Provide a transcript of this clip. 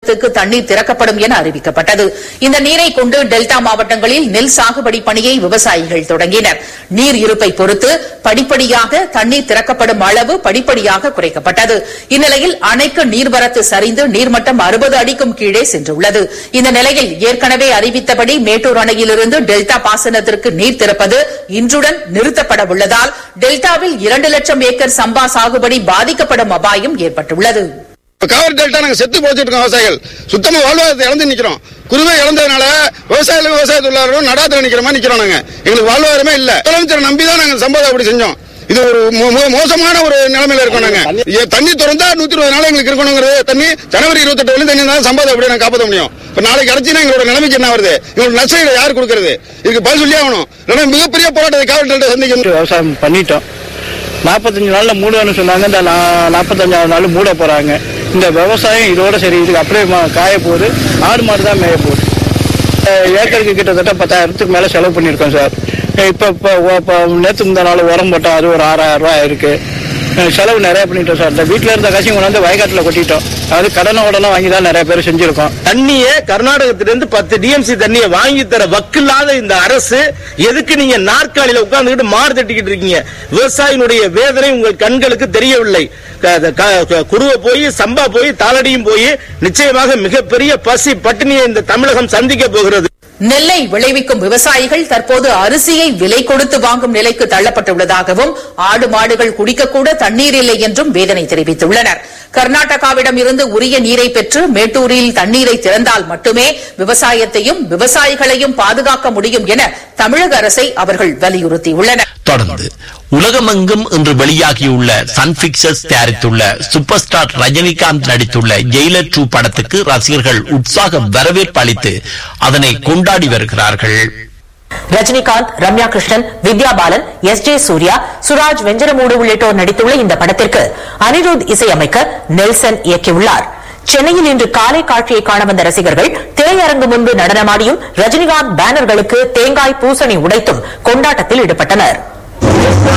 பாசனத்துக்கு தண்ணீர் திறக்கப்படும் என அறிவிக்கப்பட்டது இந்த நீரை கொண்டு டெல்டா மாவட்டங்களில் நெல் சாகுபடி பணியை விவசாயிகள் தொடங்கினர் நீர் இருப்பை பொறுத்து படிப்படியாக தண்ணீர் திறக்கப்படும் அளவு படிப்படியாக குறைக்கப்பட்டது இந்நிலையில் அணைக்கு நீர்வரத்து சரிந்து நீர்மட்டம் அறுபது அடிக்கும் கீழே சென்றுள்ளது இந்த நிலையில் ஏற்கனவே அறிவித்தபடி மேட்டூர் அணையிலிருந்து டெல்டா பாசனத்திற்கு நீர் திறப்பது இன்றுடன் நிறுத்தப்பட உள்ளதால் டெல்டாவில் இரண்டு லட்சம் ஏக்கர் சம்பா சாகுபடி பாதிக்கப்படும் அபாயம் ஏற்பட்டுள்ளது இப்ப காவிரி டெல்டா நாங்க செத்து போச்சுட்டு இருக்கோம் விவசாயிகள் சுத்தமா வாழ்வாதாரத்தை இழந்து நிக்கிறோம் குருவை இழந்ததுனால விவசாயிகள் விவசாய தொழிலாளரும் நடாத்துல நிக்கிற மாதிரி நிக்கிறோம் நாங்க எங்களுக்கு வாழ்வாதாரமே இல்ல முதலமைச்சரை நம்பி தான் நாங்க சம்பாதம் அப்படி செஞ்சோம் இது ஒரு மோ- மோ- மோசமான ஒரு நிலைமையில இருக்கோம் நாங்க ஏ, தண்ணி திறந்தா நூத்தி இருபது நாள் எங்களுக்கு இருக்கணுங்கிறது தண்ணி ஜனவரி இருபத்தெட்டு வரையும் தண்ணி இருந்தாலும் சம்பாதம் அப்படியே நாங்க காப்பாற்ற முடியும் இப்ப நாளைக்கு அடைச்சினா எங்களோட நிலைமைக்கு என்ன வருது எங்களோட நஷ்டம் யார் கொடுக்கறது இதுக்கு பதில் சொல்லி ஆகணும் இல்லைன்னா மிகப்பெரிய போராட்டத்தை காவிரி டெல்டா சந்திக்கணும் விவசாயம் பண்ணிட்டோம் நாற்பத்தஞ்சு நாள்ல மூடுவேன்னு சொன்னாங்க இந்த நா- நாற்பத்தஞ்சாவது நாள் மூட போறாங்க இந்த விவசாயம் இதோட சரி இதுக்கு அப்படியே ம- காய போகுது ஆடு மாடு தான் மேய போகுது அஹ் ஏக்கருக்கு கிட்டத்தட்ட பத்தாயிரத்துக்கு மேல செலவு பண்ணியிருக்கோம் சார் இப்போ இப்போ இப்போ நேற்று முந்தா நாள் உரம் போட்டோம் அது ஒரு ஆறாயிரம் ரூபாய் இருக்கு அஹ் செலவு நிறைய பண்ணிட்டோம் சார் இந்த வீட்டில் இருந்த காசையும் கொண்டாந்து வயக்காட்டில் கொட்டிட்டோம் அது கடனை உடனே வாங்கி தான் நிறைய பேர் செஞ்சிருக்கோம் தண்ணிய கர்நாடகத்திலிருந்து பத்து டிஎம்சி தண்ணிய வாங்கி தர வக்கில்லாத இந்த அரசு எதுக்கு நீங்க நாற்காலியில உட்கார்ந்துகிட்டு மாறு தட்டிக்கிட்டு இருக்கீங்க விவசாயினுடைய வேதனை உங்கள் கண்களுக்கு தெரியவில்லை க- க- க- குருவை போய் சம்பா போய் தாளடியும் போய் நிச்சயமாக மிகப்பெரிய பசி பட்டினியை இந்த தமிழகம் சந்திக்க போகிறது நெல்லை விளைவிக்கும் விவசாயிகள் தற்போது அரிசியை விலை கொடுத்து வாங்கும் நிலைக்கு தள்ளப்பட்டுள்ளதாகவும் ஆடு மாடுகள் குடிக்கக்கூட தண்ணீர் இல்லை என்றும் வேதனை தெரிவித்துள்ளனர் கர்நாடகாவிடம் இருந்து உரிய நீரை பெற்று மேட்டூரில் தண்ணீரை திறந்தால் மட்டுமே விவசாயத்தையும் விவசாயிகளையும் பாதுகாக்க முடியும் என தமிழக அரசை அவர்கள் வலியுறுத்தியுள்ளனர் தொடர்ந்து உலகமெங்கும் இன்று வெளியாகியுள்ள சன் பிக்சர்ஸ் தயாரித்துள்ள சூப்பர் ஸ்டார் ரஜினிகாந்த் நடித்துள்ள ஜெயிலர் டூ படத்துக்கு ரசிகர்கள் உற்சாக வரவேற்பு அளித்து அதனை கொண்டாடி வருகிறார்கள் ரஜினிகாந்த் ரம்யா கிருஷ்ணன் வித்யா பாலன் எஸ் ஜே சூர்யா சுராஜ் வெஞ்சரமூடு உள்ளிட்டோர் நடித்துள்ள இந்த படத்திற்கு அனிருத் இசையமைக்க நெல்சன் இயக்கியுள்ளார் சென்னையில் இன்று காலை காட்சியை காண வந்த ரசிகர்கள் திரையரங்கு முன்பு நடனமாடியும் ரஜினிகாந்த் பேனர்களுக்கு தேங்காய் பூசணி உடைத்தும் கொண்டாட்டத்தில் ஈடுபட்டனர்